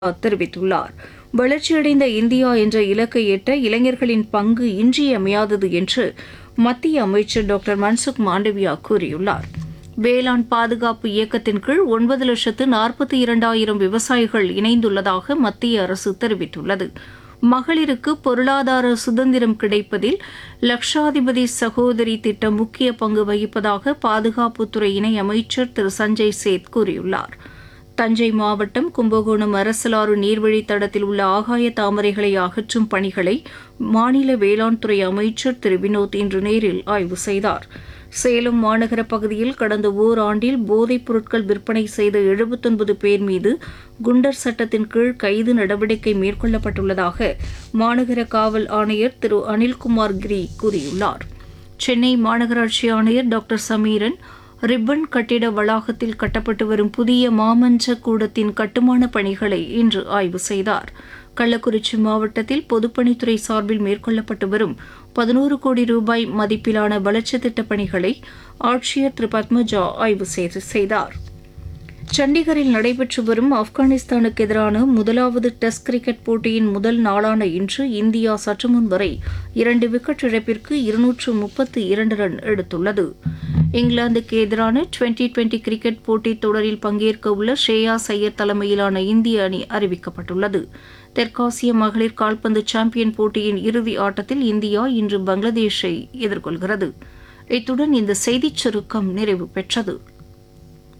தெரிவித்துள்ளார் வளர்ச்சியடைந்த இந்தியா என்ற இலக்கை எட்ட இளைஞர்களின் பங்கு இன்றியமையாதது என்று மத்திய அமைச்சர் டாக்டர் மன்சுக் மாண்டவியா கூறியுள்ளார் வேளாண் பாதுகாப்பு இயக்கத்தின் கீழ் ஒன்பது லட்சத்து நாற்பத்தி இரண்டாயிரம் விவசாயிகள் இணைந்துள்ளதாக மத்திய அரசு தெரிவித்துள்ளது மகளிருக்கு பொருளாதார சுதந்திரம் கிடைப்பதில் லட்சாதிபதி சகோதரி திட்டம் முக்கிய பங்கு வகிப்பதாக பாதுகாப்புத்துறை இணை அமைச்சர் திரு சஞ்சய் சேத் கூறியுள்ளார் தஞ்சை மாவட்டம் கும்பகோணம் அரசலாறு நீர்வழித் தடத்தில் உள்ள ஆகாய தாமரைகளை அகற்றும் பணிகளை மாநில வேளாண் துறை அமைச்சர் திரு வினோத் இன்று நேரில் ஆய்வு செய்தார் சேலம் மாநகர பகுதியில் கடந்த ஓராண்டில் போதைப் பொருட்கள் விற்பனை செய்த எழுபத்தொன்பது பேர் மீது குண்டர் சட்டத்தின் கீழ் கைது நடவடிக்கை மேற்கொள்ளப்பட்டுள்ளதாக மாநகர காவல் ஆணையர் திரு அனில்குமார் கிரி கூறியுள்ளார் சென்னை மாநகராட்சி ஆணையர் டாக்டர் சமீரன் ரிப்பன் கட்டிட வளாகத்தில் கட்டப்பட்டு வரும் புதிய மாமன்ற கூடத்தின் கட்டுமான பணிகளை இன்று ஆய்வு செய்தார் கள்ளக்குறிச்சி மாவட்டத்தில் பொதுப்பணித்துறை சார்பில் மேற்கொள்ளப்பட்டு வரும் பதினோரு கோடி ரூபாய் மதிப்பிலான வளர்ச்சித் திட்டப் பணிகளை ஆட்சியர் திரு பத்மஜா ஆய்வு செய்தார் சண்டிகரில் நடைபெற்று வரும் ஆப்கானிஸ்தானுக்கு எதிரான முதலாவது டெஸ்ட் கிரிக்கெட் போட்டியின் முதல் நாளான இன்று இந்தியா சற்றுமுன் வரை இரண்டு விக்கெட் இழப்பிற்கு இருநூற்று முப்பத்து இரண்டு ரன் எடுத்துள்ளது இங்கிலாந்துக்கு எதிரான டுவெண்டி டுவெண்டி கிரிக்கெட் போட்டித் தொடரில் பங்கேற்க உள்ள ஷ்ரேயா சையர் தலைமையிலான இந்திய அணி அறிவிக்கப்பட்டுள்ளது தெற்காசிய மகளிர் கால்பந்து சாம்பியன் போட்டியின் இறுதி ஆட்டத்தில் இந்தியா இன்று பங்களாதேஷை எதிர்கொள்கிறது இத்துடன் இந்த செய்திச் சுருக்கம் நிறைவு பெற்றது